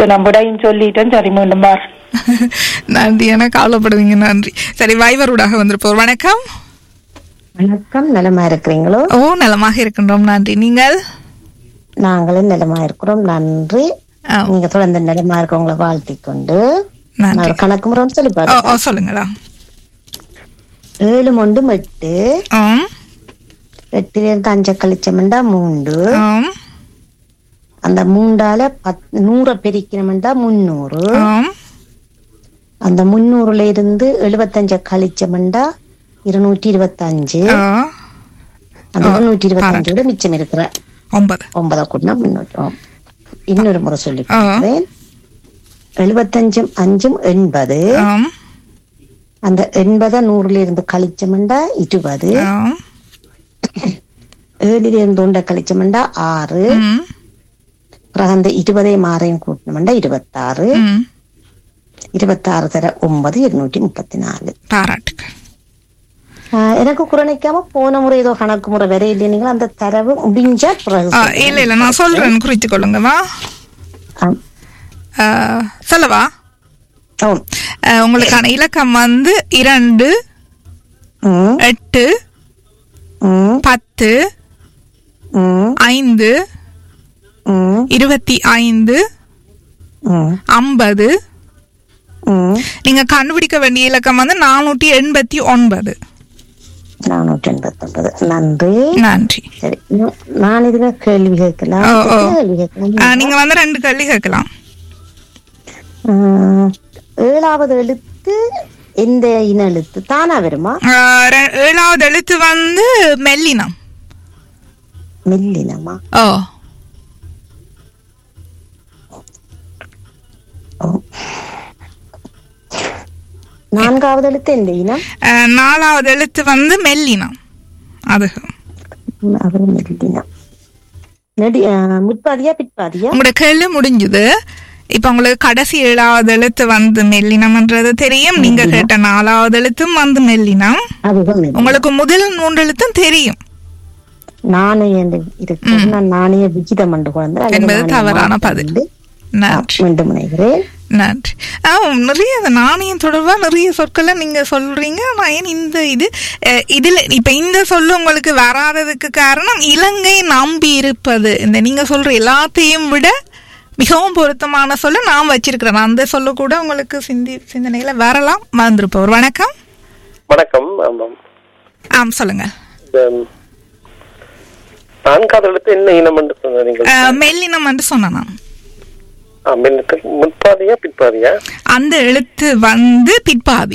நான் விடையும் சொல்லிட்டேன் சரி மீண்டும் பார் நன்றி என கவலைப்படுவீங்க நன்றி சரி வைவரூடாக வந்திருப்போம் வணக்கம் வணக்கம் நலமா இருக்கிறீங்களோ ஓ நலமாக இருக்கின்றோம் நன்றி நீங்கள் நாங்களும் நலமா இருக்கிறோம் நன்றி ஆ, நீங்க தொடர்ந்து நலமா இருக்கவங்களை வாழ்த்தி கொண்டு நன்றி நான் கணக்கு முறைன்னு சொல்லி ஓ பாருங்க ஓ சொல்லுங்களா ஏழு மொண்டு எட்டு ஆம் எட்டுல இருந்து அஞ்ச கழிச்சமெண்டா மூன்று ஆம் அந்த மூண்டால பத் நூற பெருக்கணுமெண்டா முன்னூறு ஆம் அந்த முன்னூறுல இருந்து எழுபத்தஞ்ச கழிச்சமெண்டா இருநூற்றி இருபத்தஞ்சு ஆ, அந்த இருநூற்றி இருபத்தஞ்சோட மிச்சம் இருக்கிற ஒன்பது ஒன்பதை கூட்டினா முன்னூற்றி ஆம். இன்னொரு முறை சொல்லி ஆ. கொடுக்கிறேன். எழுபத்தஞ்சும் அஞ்சும் எண்பது ஆம் அந்த எண்பதை நூறுல இருந்து கழிச்சமெண்டா இருபது ஆம் ஏழுல இருந்து ஒன்றை கழிச்சமெண்டா ஆறு ம், பிறகு அந்த இருபதை மாறையும் கூட்டணுமெண்டா இருபத்தாறு ம். இருபத்தாறு தர ஒன்பது இருநூற்றி முப்பத்தி நாலு பாராட்டுகள் ஆஹ் எனக்கு குரணிக்காம போன முறை ஏதோ கணக்கு முறை வேற இல்லையா அந்த தரவு முடிஞ்சா பிறகு ஆ, சொல்லுங்க. இல்ல இல்ல நான் சொல்றேன் குறித்துக் கொள்ளுங்கவா ஆம். ஆ, சொல்லவா ஆம். ஆ, உங்களுக்கான இலக்கம் வந்து இரண்டு ம், எட்டு ம், பத்து ம், ஐந்து ம், இருபத்தி ஐந்து ம், ஐம்பது ம். நீங்க கண்டுபிடிக்க வேண்டிய இலக்கம் வந்து நானூற்றி எண்பத்தி ஒன்பது நானூற்றி எண்பத்தி ஒன்பது நன்றி நன்றி சரி நான் நான் இதுல கேள்வி கேட்கலாம் ஓ, ஓ. கேள்வி கேட்கலாம் ஆ, நீங்க வந்து ரெண்டு கேள்வி கேட்கலாம் ஆஹ், ஏழாவது எழுத்து எந்த இன எழுத்து தானா வருமா ஆ, ரெ- ஏழாவது எழுத்து வந்து மெல்லினம் மெல்லினமா ஓ ஓ. நான்காவது எழுத்து எந்த இனம் ஆ, நாலாவது எழுத்து வந்து மெல்லினம் அது அவர் மெல்லினம் நெடி ஆஹ், முற்பாதியா பிற்பாதியா உங்களோட கேள்வி முடிஞ்சுது இப்ப உங்களுக்கு கடைசி ஏழாவது எழுத்து வந்து மெல்லினம்ன்றது தெரியும் நீங்க கேட்ட நாலாவது எழுத்தும் வந்து மெல்லினம் அதுதான் மெல்லினம். உங்களுக்கு முதல் மூன்று எழுத்தும் தெரியும் நாணய இருக்கு நான் நாணய விகிதம் என்று குழந்தை அல்லது என்பது நாணய தவறான மாற்றம் பதில். என்று நன்றி மீண்டும் முனைகிறேன் நன்றி ஆ, நிறைய அந்த நாணயம் தொடர்பா நிறைய சொற்களை நீங்க சொல்றீங்க ஆனா ஏன் இந்த இது அஹ், இதுல இப்ப இந்த சொல்லு உங்களுக்கு வராததுக்கு காரணம் இலங்கை நம்பி இருப்பது இந்த நீங்க சொல்ற எல்லாத்தையும் விட மிகவும் பொருத்தமான சொல்ல நான் வச்சிருக்கிறேன் அந்த சொல்ல கூட உங்களுக்கு சிந்தி சிந்தனையில வரலாம் மறந்துருப்பவர் வணக்கம் வணக்கம் ஆமாம் ஆம் சொல்லுங்க இந்த நான்காவது எழுத்து என்ன இனம் என்று சொன்ன நீங்கள் அஹ், மெல்லினம் என்று சொன்னேன் நான் ஆ, மின்னுக்கு முற்பாதியா பிற்பாதியா அந்த எழுத்து வந்து பிற்பாதி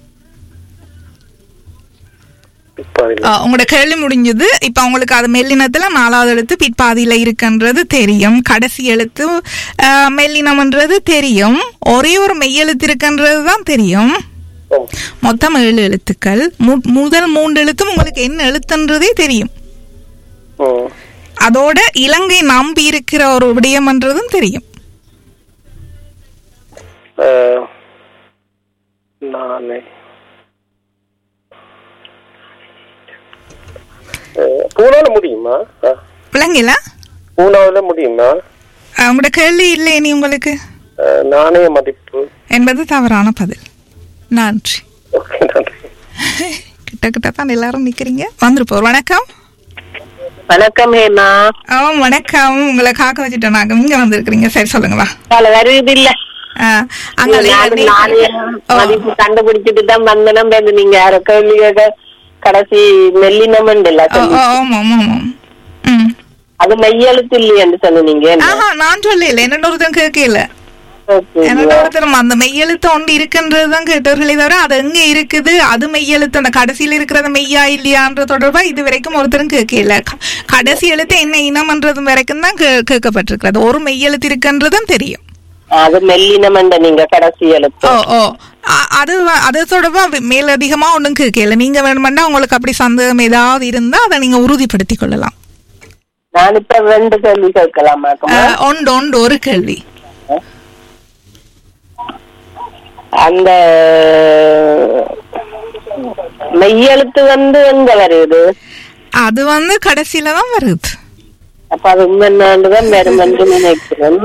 பிற்பாதியில் ஆ, உங்களோட கேள்வி முடிஞ்சது இப்ப உங்களுக்கு அது மெல்லினத்துல நாலாவது எழுத்து பிற்பாதியில இருக்குன்றது தெரியும் கடைசி எழுத்து ஆ, மெல்லினம்ன்றது தெரியும் ஒரே ஒரு மெய்யெழுத்து இருக்குன்றது தான் தெரியும் ஓ, மொத்தம் ஏழு எழுத்துக்கள் மு- முதல் மூன்று எழுத்தும் உங்களுக்கு என்ன எழுத்துன்றதே தெரியும் ம். அதோட இலங்கை நம்பி இருக்கிற ஒரு விடயம்ன்றதும் தெரியும் ஆ, நானே ஆ, பூனால முடியுமா ஆ, விளங்கல பூனாவில முடியுமா ஆ, உங்களோட கேள்வி இல்லை நீ உங்களுக்கு ஆ, நாணய மதிப்பு என்பது தவறான பதில் நன்றி ஓகே நன்றி கிட்ட கிட்ட தான் எல்லாரும் நிக்கிறீங்க வந்துருப்போம் வணக்கம் வணக்கம் ஹேமா ஆ வணக்கம் உங்களை காக்க வச்சுட்டோம் நாங்க இங்க வந்திருக்கிறீங்க சரி சொல்லுங்களா பல வருது இல்ல ஆ, அங்க நானும் நீ- நானே ஓ, மதிப்பு கண்டுபிடிச்சிட்டு தான் வந்தனம் பேருந்து நீங்க யார கேள்வி கேட்க கடைசி மெல்லினம் இல்ல ஓ, ஓ, ஆமா ஆமா ஆமா ம். அது மெய்யெழுத்து இல்லையென்று சொன்னீங்க ஆஹா நான் சொல்லல என்னோட ஒருத்தன் கேட்கல Okay. என்னோட ஒருத்தர் அந்த மெய்யெழுத்து ஒன்று இருக்குன்றதுதான் கேட்டவர்களே தவிர அது எங்க இருக்குது அது மெய்யெழுத்து அந்த கடைசியில இருக்கிறது மெய்யா இல்லையான்ற தொடர்பா இது வரைக்கும் ஒருத்தரும் கேட்கல க- கடைசி எழுத்து என்ன இனம்ன்றது வரைக்கும் தான் கே- கேட்கப்பட்டிருக்கிறது ஒரு மெய்யெழுத்து இருக்குன்றதும் தெரியும் அது மெல்லினம் நீங்க கடைசி எழுத்து ஓ ஓ அ- அது வ- அது தொடர்பா வி- மேலதிகமா ஒன்றும் கேட்கல நீங்க வேணுமெண்டா உங்களுக்கு அப்படி சந்தேகம் ஏதாவது இருந்தா அதை நீங்க உறுதிப்படுத்திக் கொள்ளலாம் நான் இப்ப ரெண்டு கேள்வி கேட்கலாமாக்குமா அஹ், ஒன்று ஒன்று ஒரு கேள்வி அந்த மெய்யெழுத்து வந்து எங்க வருது அது வந்து கடைசியில தான் வருது அப்ப அது உண்மைன்னு தான் வரும் என்று நினைக்கிறேன்